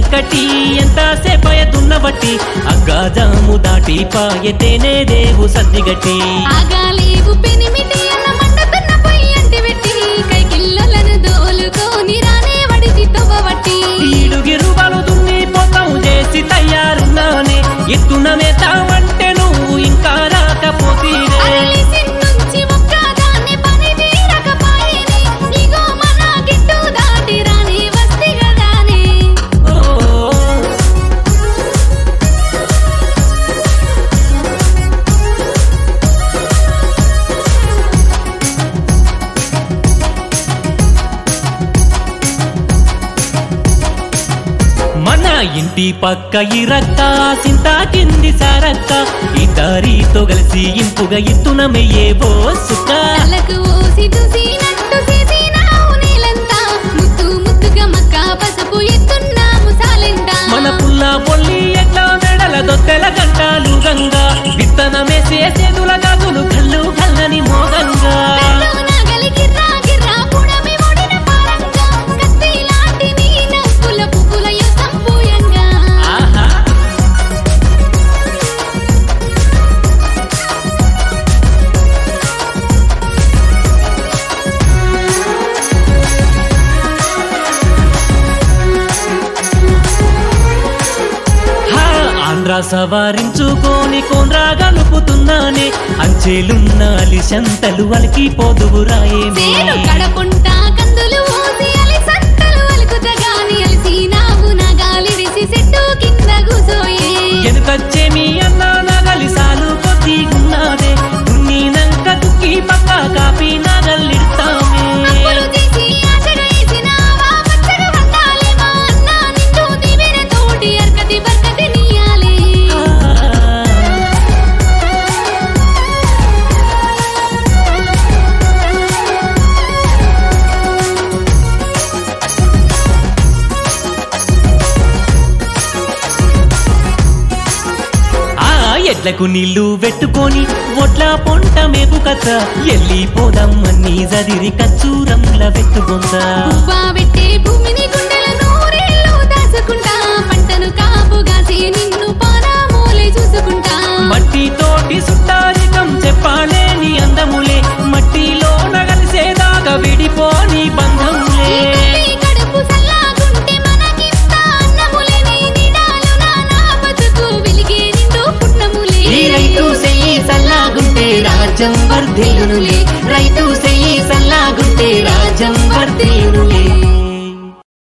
చీకటి ఎంత సేపయ దున్నబట్టి అగ్గాజాము దాటి పాయతేనే దేవు సద్దిగట్టి ఆగాలేవు పెనిమిటి అన్న మండుతున్న పొయ్యి అంటి పెట్టి కైకిల్లలను దోలుకొని రానే వడిచి తవ్వబట్టి ఈడుగిరు బలు దున్ని పోతాం చేసి తయారున్నానే ఎత్తున మేతావంటే నువ్వు ఇంకా రాకపోతీరే అరలిసి నుంచి ఒక్కదాన్ని పని తీరకపాయని ఇగో మన గిట్టు దాటి రాని వస్తి గదానే ఓ మన ఇంటి పక్క ఇరక్క సింత కింది సారక్క ఇద్దరితో కలిసి ఇంపుగా ఎత్తున మెయ్యేవో సుక్క కళ్ళకు ఓసి చూసినట్టు చేసినావు నీలంతా ముత్తు ముత్తుగా మక్క పసుపు ఎత్తున్నాము సాలెంట మన పుల్ల పొల్లి ఎట్లా మెడల దొత్తెల గంటాలు గంగా విత్తనమేసే చేతుల గాజులు కళ్ళు కల్లని మోగంగా పెళ్ళు నగలి గిర్రా గిర్రా పుడమి ముడిన పారంగా కత్తి లాంటి నీ నవ్వుల పువ్వుల యుద్ధం పూయంగా ఆహా హా, ఆంధ్ర సవారించుకొని కోన్రా గలుపుతున్నానే అంచెలున్న అలిశంతలు అలికి పోదువు సేను రాయేమే కడపుంటా కందులు ఊసి అలి సంతలు అలుకుత గాని అలిసి నావు నగాలిడిసి చెట్టు కింద కూసోయే ఎనుకచ్చే మీ అన్న నగలి సాలు కొద్దిగున్నాదే దున్నినంక దుక్కి పక్క కాపీ నగలిడతామే అప్పులు తీసి ఆశగా వేసినావా పచ్చగా వండాలి మా అన్న నిన్ను దివిన తోటి అర్కతి బర్కతి నీయాలి ఆ ఎడ్లకు నీళ్లు పెట్టుకొని ఒట్ల పొంట మేపు కథ ఎల్లిపోదమ్మని జదిరి కచ్చూరంల పెట్టుకుందా పువ్వా పెట్టే భూమిని గుండెల నూరేళ్ళు దాచుకుంటా పంటను కాపుగాసి నిన్ను పారామూలే చూసుకుంటా మట్టి తోటి సుట్టారికం చెప్పాలేని అందములే మట్టిలో నగలిసేదాకా విడిపోని బంధములే ఈ తల్లి కడుపు సల్లాగుంటే మనకింత అన్నములే నీ నిడాలు నా నా బతుకు వెలిగే నిండు పుట్నములే ఈ రైతు సెయ్యి సల్లాగుంటే రాజ్యం వర్ధిల్లునులే